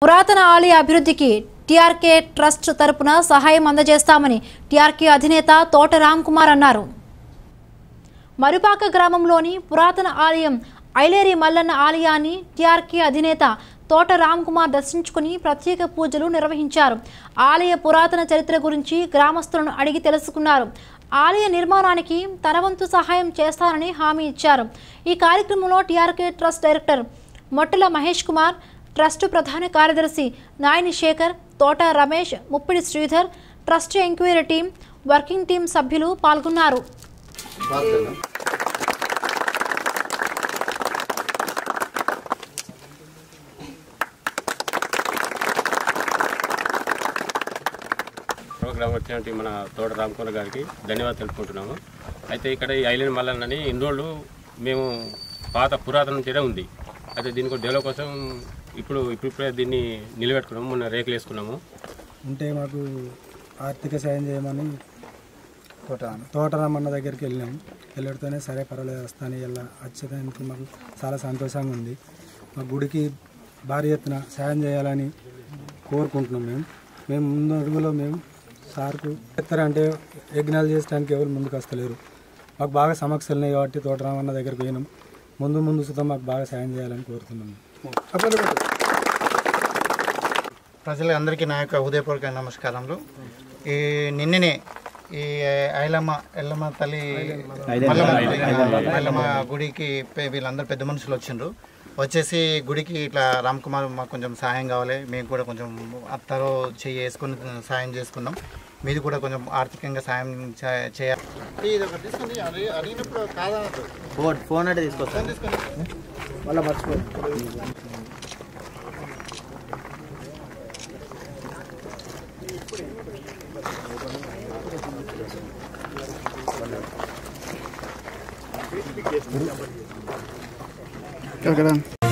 పురాతన ఆలయ అభివృద్ధికి టీఆర్కే ట్రస్ట్ తరపున సహాయం అందజేస్తామని టీఆర్కే అధినేత తోట రామ్ కుమార్ అన్నారు మరుపాక గ్రామంలోని పురాతన ఆలయం ఐలేరి మల్లన్న ఆలయాన్ని టీఆర్కే అధినేత తోట రామ్ కుమార్ దర్శించుకుని ప్రత్యేక పూజలు నిర్వహించారు ఆలయ పురాతన చరిత్ర గురించి గ్రామస్తులను అడిగి తెలుసుకున్నారు ఆలయ నిర్మాణానికి తన వంతు సహాయం చేస్తానని హామీ ఇచ్చారు ఈ కార్యక్రమంలో TRK trust director Mottala Mahesh Kumar trust ప్రధాన కార్యదర్శి Nayani Sekhar Thota Ramesh Muppidi Sridhar trust enquiry team working team సభ్యులు పాల్గొన్నారు ప్రోగ్రాం వచ్చినట్టు మన తోట రామకుమార్ గారికి ధన్యవాదాలు తెలుపుకుంటున్నాము అయితే ఇక్కడ ఈ ఐలాండ్ మల్లన్నని ఇన్ని రోజులు మేము పాత పురాతన నుంచే ఉంది అయితే దీనికి డెవలప్ కోసం ఇప్పుడు ఇప్పుడిప్పుడే దీన్ని నిలబెట్టుకున్నాము మొన్న రేకులు వేసుకున్నాము ఉంటే మాకు ఆర్థిక సాయం చేయమని తోట తోటరామన్న దగ్గరికి వెళ్ళినాం వెళ్ళడితోనే సరే పర్వాలేదు వస్తాను ఇలా వచ్చేదానికి మాకు చాలా సంతోషంగా ఉంది మా గుడికి భారీ ఎత్తున సాయం చేయాలని కోరుకుంటున్నాం మేము మేము ముందు అడుగులో మేము సార్కు ఎత్తారంటే యజ్ఞాలు చేయడానికి ఎవరు ముందుకు వస్తలేరు మాకు బాగా సమస్యలు ఉన్నాయి కాబట్టి తోటరామన్న దగ్గరికి పోయినాం ముందు ముందు సుతం మాకు బాగా సాయం చేయాలని కోరుతున్నాం ప్రజలందరికీ నా యొక్క హృదయపూర్వక నమస్కారములు ఈ నిన్ననే ఈ ఐలమ్మ ఎల్లమ్మ తల్లి మల్లమ్మ ఎల్లమ్మ గుడికి పె- వీళ్ళందరూ పెద్ద మనుషులు వచ్చిండ్రు వచ్చేసి గుడికి ఇట్లా రామ్ కుమార్ మాకు కొంచెం సాయం కావాలి మేము కూడా కొంచెం అత్తరో చెయ్యి వేసుకుని సాయం చేసుకున్నాం మీది కూడా కొంచెం ఆర్థికంగా సాయం చే- చేయాలి ఇది ఒకటి తీసుకుని అడిగి- అడిగినప్పుడు కాదనద్దు ఫోన్ ఫోన్ అంటే తీసుకొస్తాను మళ్ళీ మర్చిపోయి కదా